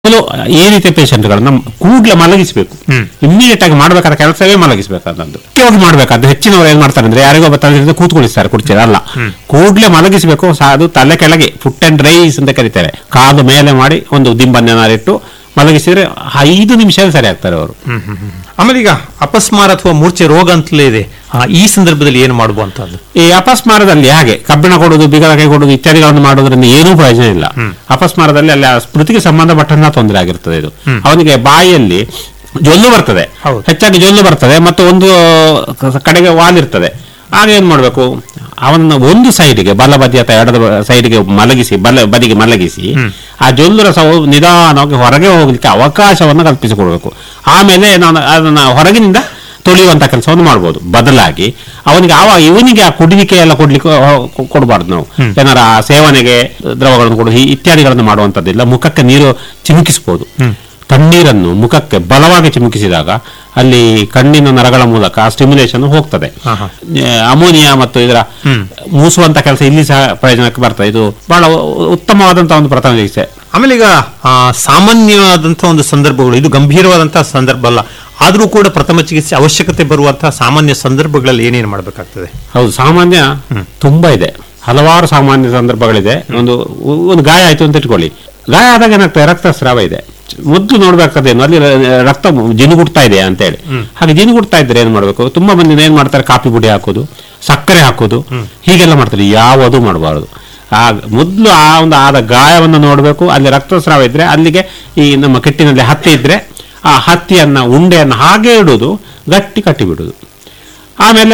ಮೊದಲು ಈ ರೀತಿಯ ಪೇಷಂಟ್ಗಳನ್ನ ಕೂಡ್ಲೆ ಮಲಗಿಸಬೇಕು ಇಮಿಡಿಯೇಟ್ ಆಗಿ ಮಾಡಬೇಕಾದ ಕೆಲಸವೇ ಮಲಗಿಸಬೇಕಾದಂದು ಮುಖ್ಯವಾಗಿ ಮಾಡಬೇಕಾದ ಹೆಚ್ಚಿನವರು ಏನ್ ಮಾಡ್ತಾರೆ ಅಂದ್ರೆ ಯಾರಿಗೋ ಬತ್ತಂದ್ರೆ ಕೂತ್ಕೊಳಿಸ್ತಾರೆ ಕುರ್ಚಿ ಅಲ್ಲ ಕೂಡ್ಲೆ ಮಲಗಿಸಬೇಕು ಸ- ಅದು ತಲೆ ಕೆಳಗೆ ಫುಟ್ ಅಂಡ್ ರೈಸ್ ಅಂತ ಕರೀತಾರೆ ಕಾಲು ಮೇಲೆ ಮಾಡಿ ಒಂದು ದಿಂಬನ್ನೇನಾರಿಟ್ಟು ಮಲಗಿಸಿದ್ರೆ ಐದು ನಿಮಿಷ ಸರಿ ಆಗ್ತಾರೆ ಅವರು ಆಮೇಲೆ ಈಗ ಅಪಸ್ಮಾರ ಅಥವಾ ಮೂರ್ಛೆ ರೋಗ ಅಂತಲೇ ಇದೆ ಆ, ಈ ಸಂದರ್ಭದಲ್ಲಿ ಏನು ಮಾಡುವಂತದ್ದು ಈ ಅಪಸ್ಮಾರದಲ್ಲಿ ಹಾಗೆ ಕಬ್ಬಿಣ ಕೊಡುವುದು ಬಿಗದ ಕೈ ಕೊಡುವುದು ಇತ್ಯಾದಿಗಳನ್ನು ಮಾಡೋದ್ರಿಂದ ಏನೂ ಪ್ರಯೋಜನ ಇಲ್ಲ ಅಪಸ್ಮಾರದಲ್ಲಿ ಅಲ್ಲಿ ಆ ಸ್ಮೃತಿಗೆ ಸಂಬಂಧಪಟ್ಟಂತ ತೊಂದರೆ ಆಗಿರ್ತದೆ ಇದು ಅವನಿಗೆ ಬಾಯಿಯಲ್ಲಿ ಜೊಲ್ಲು ಬರ್ತದೆ ಹೌದು. ಹೆಚ್ಚಾಗಿ ಜೊಲ್ಲು ಬರ್ತದೆ ಮತ್ತು ಒಂದು ಕ- ಕಡೆಗೆ ವಾಲ್ ಇರ್ತದೆ ಆಗ ಏನ್ ಮಾಡ್ಬೇಕು ಅವನ ಒಂದು ಸೈಡಿಗೆ ಬಲ ಬದಿ ಅಥವಾ ಎಡದ ಸೈಡಿಗೆ ಮಲಗಿಸಿ ಬಲ ಬದಿಗೆ ಮಲಗಿಸಿ ಆ ಜೊಲ್ಲು ರಸವು ನಿಧಾನವಾಗಿ ಹೊರಗೆ ಹೋಗ್ಲಿಕ್ಕೆ ಅವಕಾಶವನ್ನು ಕಲ್ಪಿಸಿಕೊಡ್ಬೇಕು ಆಮೇಲೆ ನಾನು ಅದನ್ನ ಹೊರಗಿನಿಂದ ತೊಳೆಯುವಂತ ಕೆಲಸವನ್ನು ಮಾಡ್ಬೋದು ಬದಲಾಗಿ ಅವನಿಗೆ ಆವ ಇವನಿಗೆ ಆ ಕುಡಿಲಿಕ್ಕೆ ಎಲ್ಲ ಕೊಡ್ಲಿಕ್ಕೆ ಹೊ- ಕೊಡಬಾರ್ದು ನಾವು ಏನಾರ ಆ ಸೇವನೆಗೆ ದ್ರವಗಳನ್ನು ಕೊಡು ಈ ಇತ್ಯಾದಿಗಳನ್ನು ಮಾಡುವಂತದ್ದಿಲ್ಲ ಮುಖಕ್ಕೆ ನೀರು ಚಿಮುಕಿಸಬಹುದು ತಣ್ಣೀರನ್ನು ಮುಖಕ್ಕೆ ಬಲವಾಗಿ ಚಿಮುಕಿಸಿದಾಗ ಅಲ್ಲಿ ಕಣ್ಣಿನ ನರಗಳ ಮೂಲಕ ಸ್ಟಿಮ್ಯುಲೇಷನ್ ಹೋಗ್ತದೆ ಆಹಾ. ಆ, ಅಮೋನಿಯಾ ಮತ್ತು ಇದರ ಮೂಸುವಂತ ಕೆಲಸ ಇಲ್ಲಿ ಸಹ ಪ್ರಯೋಜನಕ್ಕೆ ಬರ್ತದೆ ಇದು ಬಹಳ ಉ- ಉತ್ತಮವಾದಂತಹ ಒಂದು ಪ್ರಥಮ ಚಿಕಿತ್ಸೆ ಆಮೇಲೆ ಈಗ ಆ, ಸಾಮಾನ್ಯವಾದಂತಹ ಒಂದು ಸಂದರ್ಭಗಳು ಇದು ಗಂಭೀರವಾದಂತಹ ಸಂದರ್ಭ ಅಲ್ಲ ಆದರೂ ಕೂಡ ಪ್ರಥಮ ಚಿಕಿತ್ಸೆ ಅವಶ್ಯಕತೆ ಬರುವಂತಹ ಸಾಮಾನ್ಯ ಸಂದರ್ಭಗಳಲ್ಲಿ ಏನೇನು ಮಾಡಬೇಕಾಗ್ತದೆ ಹೌದು ಸಾಮಾನ್ಯ ತುಂಬಾ ಇದೆ ಹಲವಾರು ಸಾಮಾನ್ಯ ಸಂದರ್ಭಗಳಿದೆ ಒಂದು ಒಂದು ಗಾಯ ಆಯ್ತು ಅಂತ ಇಟ್ಕೊಳ್ಳಿ ಗಾಯ ಆದಾಗ ಏನಾಗ್ತದೆ ರಕ್ತಸ್ರಾವ ಇದೆ ಮೊದಲು ನೋಡ್ಬೇಕಾದೇನು ಅಲ್ಲಿ ರ- ರಕ್ತ ಜಿನುಗುಡ್ತಾ ಇದೆ ಅಂತ ಹೇಳಿ ಹಾಗೆ ಜಿನುಗುಡ್ತಾ ಇದ್ರೆ ಏನ್ ಮಾಡ್ಬೇಕು ತುಂಬಾ ಮಂದಿ ಏನ್ ಮಾಡ್ತಾರೆ ಕಾಫಿ ಪುಡಿ ಹಾಕೋದು ಸಕ್ಕರೆ ಹಾಕೋದು ಹೀಗೆಲ್ಲ ಮಾಡ್ತಾರೆ ಯಾವುದು ಮಾಡಬಾರದು ಆ ಮೊದಲು ಆ ಒಂದು ಆದ ಗಾಯವನ್ನು ನೋಡಬೇಕು ಅಲ್ಲಿ ರಕ್ತಸ್ರಾವ ಇದ್ರೆ ಅಲ್ಲಿಗೆ ಈ ನಮ್ಮ ಕೆಟ್ಟಿನಲ್ಲಿ ಹತ್ತಿ ಇದ್ರೆ ಆ ಹತ್ತಿಯನ್ನ ಉಂಡೆಯನ್ನು ಹಾಗೆ ಇಡುವುದು ಗಟ್ಟಿ ಕಟ್ಟಿ ಬಿಡುದು ಆಮೇಲೆ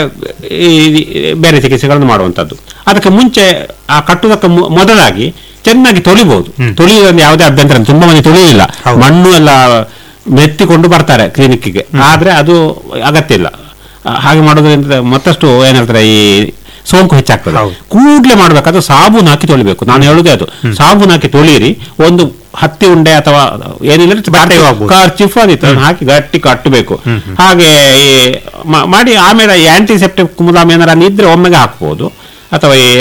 ಈ ಬೇರೆ ಚಿಕಿತ್ಸೆಗಳನ್ನು ಮಾಡುವಂಥದ್ದು ಅದಕ್ಕೆ ಮುಂಚೆ ಆ ಕಟ್ಟುವುದಕ್ಕೆ ಮು- ಮೊದಲಾಗಿ ಚೆನ್ನಾಗಿ ತೊಳಿಬಹುದು ತೊಳೆಯುವುದರಲ್ಲಿ ಯಾವುದೇ ಅಭ್ಯಂತರ ಇಲ್ಲ. ತುಂಬಾ ಮಂದಿ ತೊಳೆಯುವುದಿಲ್ಲ ಹೌದು. ಮಣ್ಣು ಎಲ್ಲ ಮೆತ್ತಿಕೊಂಡು ಬರ್ತಾರೆ ಕ್ಲಿನಿಕ್ಗೆ ಆದ್ರೆ ಅದು ಅಗತ್ಯ ಇಲ್ಲ ಆ, ಹಾಗೆ ಮಾಡೋದ್ರಿಂದ ಮತ್ತಷ್ಟು ಏನ್ ಹೇಳ್ತಾರೆ ಈ ಸೋಂಕು ಹೆಚ್ಚಾಗ್ತದೆ ಹೌದು. ಕೂಡ್ಲೆ ಮಾಡ್ಬೇಕಾದ್ರೆ ಸಾಬೂನು ಹಾಕಿ ತೊಳಿಬೇಕು ನಾನು ಹೇಳುದೇ ಅದು ಸಾಬೂನು ಹಾಕಿ ತೊಳಿಯಿರಿ ಒಂದು ಹತ್ತಿ ಉಂಡೆ ಅಥವಾ ಏನಿಲ್ಲ ಬಟ್ಟೆಯೂ ಆಗ್ಬೋದು. ಖರ್ಚಿಫ್ ಆದಿತ್ತು ಅದನ್ನ ಹಾಕಿ ಗಟ್ಟಿ ಕಟ್ಟಬೇಕು ಹಾಗೆ ಈ ಮ- ಮಾಡಿ ಆಮೇಲೆ ಈ ಆಂಟಿಸೆಪ್ಟಿಕ್ ಮುಲಾಮ್ ಏನಾರ ಅಲ್ಲಿ ಇದ್ರೆ ಒಮ್ಮೆಗೆ ಹಾಕ್ಬೋದು ಅಥವಾ ಈ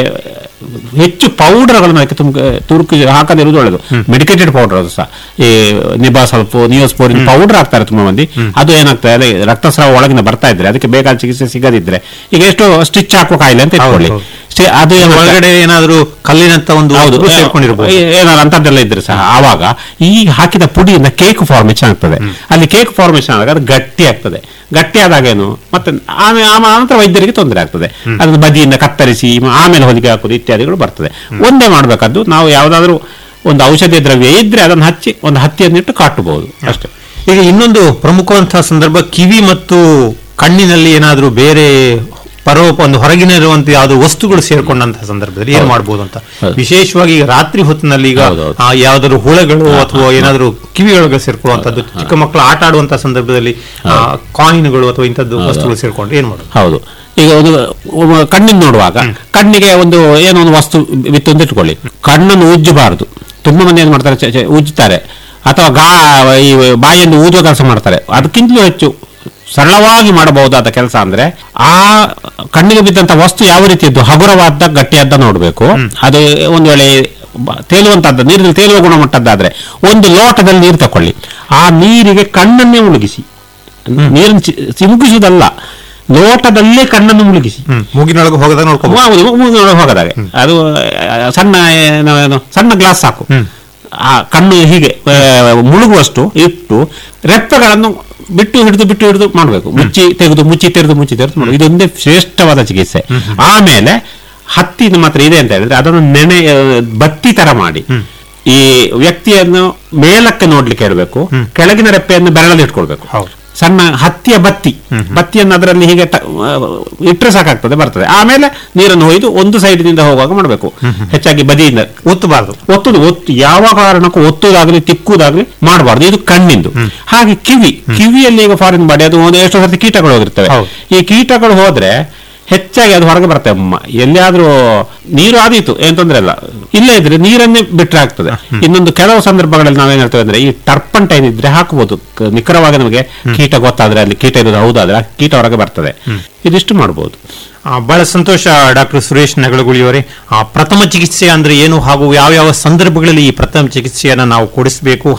ಹೆಚ್ಚು ಪೌಡರ್ಗಳನ್ನು ಅದಕ್ಕೆ ತುಂಬ ತುರುಕಿ ಹಾಕದಿರುವುದು ಒಳ್ಳೆಯದು ಮೆಡಿಕೇಟೆಡ್ ಪೌಡರ್ ಅದು ಸಹ ಈ ನಿಬಾ ಸ್ವಲ್ಪ ನಿಯೋಸ್ಪೋರಿನ್ ಪೌಡರ್ ಹಾಕ್ತಾರೆ ತುಂಬಾ ಮಂದಿ ಅದು ಏನಾಗ್ತದೆ ಅದೇ ರಕ್ತಸ್ರಾವ ಒಳಗಿನ ಬರ್ತಾ ಇದ್ರೆ ಅದಕ್ಕೆ ಬೇಕಾದ ಚಿಕಿತ್ಸೆ ಸಿಗದಿದ್ರೆ ಈಗ ಎಷ್ಟು ಸ್ಟಿಚ್ ಹಾಕುವ ಕಾಯಿಲೆ ಅಂತ ಇಟ್ಕೊಳ್ಳಿ ಹೌದು. ಸ್ಟಿ- ಅದು ಏನಾಗ್ತದೆ- ಒಳಗಡೆ ಏನಾದರೂ ಕಲ್ಲಿನಂತ ಒಂದು ಹೌದು ವಸ್ತು ಸೇರ್ಕೊಂಡಿರ್ಬೋದು ಏನಾದ್ರು ಅಂತದ್ದೆಲ್ಲ ಇದ್ರೆ ಸಹ ಆವಾಗ ಈ ಹಾಕಿದ ಪುಡಿಯಿಂದ ಕೇಕ್ ಫಾರ್ಮೇಶನ್ ಆಗ್ತದೆ ಅಲ್ಲಿ ಕೇಕ್ ಫಾರ್ಮೇಶನ್ ಆದಾಗ ಅದು ಗಟ್ಟಿ ಆಗ್ತದೆ ಗಟ್ಟಿ ಆದಾಗ ಏನು ಮತ್ತೆ ಆಮೇಲೆ ಆನಂತರ ವೈದ್ಯರಿಗೆ ತೊಂದರೆ ಆಗ್ತದೆ ಅದನ್ನು ಬದಿಯಿಂದ ಕತ್ತರಿಸಿ ಮ- ಆಮೇಲೆ ಹೊಲಿಗೆ ಹಾಕುದು ಇತ್ಯಾದಿಗಳು ಬರ್ತದೆ ಒಂದೇ ಮಾಡಬೇಕಾದ್ದು ನಾವು ಯಾವುದಾದ್ರೂ ಒಂದು ಔಷಧಿ ದ್ರವ್ಯ ಇದ್ರೆ ಅದನ್ನು ಹಚ್ಚಿ ಒಂದು ಹತ್ತಿಯನ್ನಿಟ್ಟು ಕಾಟಬಹುದು ಅಷ್ಟೇ ಈಗ ಇನ್ನೊಂದು ಪ್ರಮುಖವಂತಹ ಸಂದರ್ಭ ಕಿವಿ ಮತ್ತು ಕಣ್ಣಿನಲ್ಲಿ ಏನಾದರೂ ಬೇರೆ ಪರೋಪ ಒಂದು ಹೊರಗಿನ ಇರುವಂತ ಯಾವ್ದು ವಸ್ತುಗಳು ಸೇರ್ಕೊಂಡಂತಹ ಸಂದರ್ಭದಲ್ಲಿ ಏನ್ ಹೌದು. ಮಾಡ್ಬೋದು ಅಂತ ಹೌದು. ವಿಶೇಷವಾಗಿ ಈಗ ರಾತ್ರಿ ಹೊತ್ತಿನಲ್ಲಿ ಈಗ ಹೌದು, ಹೌದು. ಆ, ಯಾವ್ದಾದ್ರು ಹುಳಗಳು ಅಥವಾ ಏನಾದರೂ ಕಿವಿಯೊಳಗೆ ಸೇರ್ಕೊಳ್ಳುವಂಥದ್ದು ಚಿಕ್ಕ ಮಕ್ಕಳು ಆಟ ಆಡುವಂತಹ ಸಂದರ್ಭದಲ್ಲಿ ಕಾಯಿನ್ಗಳು ಅಥವಾ ಇಂಥದ್ದು ವಸ್ತುಗಳು ಸೇರ್ಕೊಂಡು ಏನ್ ಮಾಡೋದು ಹೌದು ಈಗ ಒಂದು ಒಬ್ಬ ಕಣ್ಣಿನ ನೋಡುವಾಗ ಕಣ್ಣಿಗೆ ಒಂದು ಏನೋ ಒಂದು ವಸ್ತು ಬಿತ್ತು ಅಂತ ಇಟ್ಕೊಳ್ಳಿ ಕಣ್ಣನ್ನು ಉಜ್ಜಬಾರದು ತುಂಬಾ ಮಂದಿ ಏನ್ ಮಾಡ್ತಾರೆ ಚೆ- ಚೆ- ಉಜ್ಜುತ್ತಾರೆ ಅಥವಾ ಗಾ ಈ ಬಾಯಿಯನ್ನು ಊದುವ ಕೆಲಸ ಮಾಡ್ತಾರೆ ಅದಕ್ಕಿಂತಲೂ ಹೆಚ್ಚು ಸರಳವಾಗಿ ಮಾಡಬಹುದಾದ ಕೆಲಸ ಅಂದ್ರೆ ಆ ಕಣ್ಣಿಗೆ ಬಿದ್ದಂತ ವಸ್ತು ಯಾವ ರೀತಿಯದ್ದು ಹಗುರವಾದ ಗಟ್ಟಿಯಾದ ನೋಡಬೇಕು ಅದು ಒಂದು ವೇಳೆ ಬ- ತೇಲುವಂತದ್ದು ನೀರಿನಲ್ಲಿ ತೇಲುವ ಗುಣಮಟ್ಟದ್ದಾದ್ರೆ ಒಂದು ಲೋಟದಲ್ಲಿ ನೀರು ತಕೊಳ್ಳಿ ಆ ನೀರಿಗೆ ಕಣ್ಣನ್ನೇ ಮುಳುಗಿಸಿ ನೀರನ್ನು ಚಿ- ಚಿಮುಕಿಸುವುದಲ್ಲ ಲೋಟದಲ್ಲೇ ಕಣ್ಣನ್ನು ಮುಳುಗಿಸಿ ಹ್ಮ್ ಮೂಗಿನೊಳಗೆ ಹೋಗದಾಗ ನೋಡ್ಕೋಬಹುದು ಹೌದು, ಮೂಗಿನೊಳಗೆ ಹೋಗದಾಗೆ ಅದು ಆ, ಸಣ್ಣ ಏನು, ಏನು, ಸಣ್ಣ ಗ್ಲಾಸ್ ಸಾಕು ಆ ಕಣ್ಣು ಹೀಗೆ ಆ, ಮುಳುಗುವಷ್ಟು ಇಟ್ಟು ರೆಪ್ಪೆಗಳನ್ನು ಬಿಟ್ಟು ಹಿಡಿದು ಬಿಟ್ಟು ಹಿಡಿದು ಮಾಡಬೇಕು ಮುಚ್ಚಿ ತೆಗೆದು ಮುಚ್ಚಿ ತೆರೆದು ಮುಚ್ಚಿ ತೆರೆದು ಮಾಡುದು ಇದೊಂದೇ ಶ್ರೇಷ್ಠವಾದ ಚಿಕಿತ್ಸೆ ಆಮೇಲೆ ಹತ್ತಿ ನಮ್ಮ ಹತ್ರ ಇದೆ ಅಂತ ಹೇಳಿದ್ರೆ ಅದನ್ನು ನೆನೆ ಆ, ಬತ್ತಿ ತರ ಮಾಡಿ ಈ ವ್ಯಕ್ತಿಯನ್ನು ಮೇಲಕ್ಕೆ ನೋಡ್ಲಿಕ್ಕೆ ಇಡಬೇಕು ಕೆಳಗಿನ ರೆಪ್ಪೆಯನ್ನು ಬೆರಳಲ್ಲಿ ಇಟ್ಕೊಳ್ಬೇಕು ಹೌದು. ಸಣ್ಣ ಹತ್ತಿಯ ಬತ್ತಿ ಬತ್ತಿಯನ್ನು ಅದರಲ್ಲಿ ಹೀಗೆ ಟ- ಆ, ಇಟ್ರೆ ಸಾಕಾಗ್ತದೆ ಬರ್ತದೆ ಆಮೇಲೆ ನೀರನ್ನು ಒಯ್ದು ಒಂದು ಸೈಡಿನಿಂದ ಹೋಗುವಾಗ ಮಾಡಬೇಕು ಹೆಚ್ಚಾಗಿ ಬದಿಯಿಂದ ಒತ್ತಬಾರದು ಒತ್ತುದು ಒತ್ತು ಯಾವ ಕಾರಣಕ್ಕೂ ಒತ್ತುದಾಗ್ಲಿ ತಿಕ್ಕುದಾಗ್ಲಿ ಮಾಡಬಾರ್ದು ಇದು ಕಣ್ಣಿಂದು ಹಾಗೆ ಕಿವಿ ಕಿವಿಯಲ್ಲಿ ಈಗ ಫಾರಿನ್ ಬಾಡಿ ಅದು ಒಂದು ಎಷ್ಟೋ ಸರ್ತಿ ಕೀಟಗಳು ಹೋಗಿರ್ತವೆ ಹೌದು. ಈ ಕೀಟಗಳು ಹೋದ್ರೆ ಹೆಚ್ಚಾಗಿ ಅದು ಹೊರಗೆ ಬರ್ತವೆ ಮ- ಎಲ್ಲಿಯಾದ್ರೂ ನೀರು ಆದೀತು ಏನ್ ತೊಂದ್ರೆ ಇಲ್ಲ ಇಲ್ಲೇ ಇದ್ರೆ ನೀರನ್ನೇ ಬಿಟ್ರೆ ಆಗ್ತದೆ ಇನ್ನೊಂದು ಕೆಲವು ಸಂದರ್ಭಗಳಲ್ಲಿ ನಾವೇನ್ ಹೇಳ್ತೇವೆ ಅಂದ್ರೆ ಈ ಟರ್ಪಂಟೈನ್ ಇದ್ರೆ ಹಾಕಬಹುದು ಕ- ನಿಖರವಾಗಿ ನಮಗೆ ಕೀಟ ಗೊತ್ತಾದ್ರೆ ಅಲ್ಲಿ ಕೀಟ ಇರೋದು ಹೌದಾದ್ರೆ ಆ ಕೀಟ ಹೊರಗೆ ಬರ್ತದೆ ಇದಿಷ್ಟು ಮಾಡಬಹುದು ಆ, ಬಹಳ ಸಂತೋಷ ಡಾಕ್ಟರ್ ಸುರೇಶ್ ನಗಳಗುಳಿಯವರೇ ಆ ಪ್ರಥಮ ಚಿಕಿತ್ಸೆ ಅಂದ್ರೆ ಏನು ಹಾಗೂ ಯಾವ ಯಾವ ಸಂದರ್ಭಗಳಲ್ಲಿ ಈ ಪ್ರಥಮ ಚಿಕಿತ್ಸೆಯನ್ನ ನಾವು ಕೊಡಿಸಬೇಕು